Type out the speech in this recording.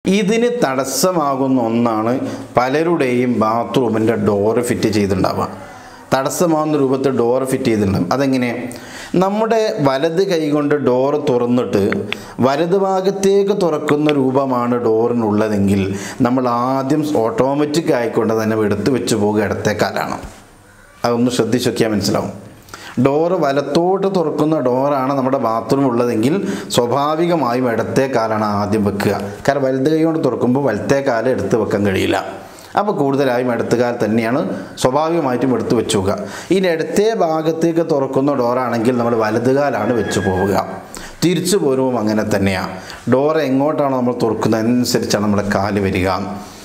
ഇതിന് തടസ്സമാകുന്ന ഒന്നാണ് പലരുടെയും ബാത്റൂമിൻ്റെ ഡോറ് ഫിറ്റ് ചെയ്തിട്ടുണ്ടാവുക തടസ്സമാകുന്ന രൂപത്തിൽ ഡോറ് ഫിറ്റ് ചെയ്തിട്ടുണ്ടാവും അതെങ്ങനെ നമ്മുടെ വലത് കൈ കൊണ്ട് ഡോറ് തുറന്നിട്ട് വലത് ഭാഗത്തേക്ക് തുറക്കുന്ന രൂപമാണ് ഡോറിനുള്ളതെങ്കിൽ നമ്മൾ ആദ്യം ഓട്ടോമാറ്റിക് ആയിക്കൊണ്ട് തന്നെ എടുത്തു വെച്ച് പോകുക ഇടത്തേക്കാലാണ് അതൊന്ന് ശ്രദ്ധിച്ച് നോക്കിയാൽ മനസ്സിലാവും ഡോറ് വലത്തോട്ട് തുറക്കുന്ന ഡോറാണ് നമ്മുടെ ബാത്റൂം ഉള്ളതെങ്കിൽ സ്വാഭാവികമായും ഇടത്തെ കാലാണ് ആദ്യം വെക്കുക കാരണം വലത് കൈ കൊണ്ട് തുറക്കുമ്പോൾ വലത്തെ കാലം എടുത്ത് വെക്കാൻ കഴിയില്ല അപ്പോൾ കൂടുതലായും ഇടത്ത് കാൽ തന്നെയാണ് സ്വാഭാവികമായിട്ടും എടുത്ത് വെച്ച് നോക്കുക ഇനി ഇടത്തെ ഭാഗത്തേക്ക് തുറക്കുന്ന ഡോറാണെങ്കിൽ നമ്മൾ വലത് കാലാണ് വെച്ച് പോവുക തിരിച്ചു പോരുമ്പോൾ അങ്ങനെ തന്നെയാണ് ഡോർ എങ്ങോട്ടാണോ നമ്മൾ തുറക്കുന്നത് അതിനനുസരിച്ചാണ് നമ്മുടെ കാല് വരിക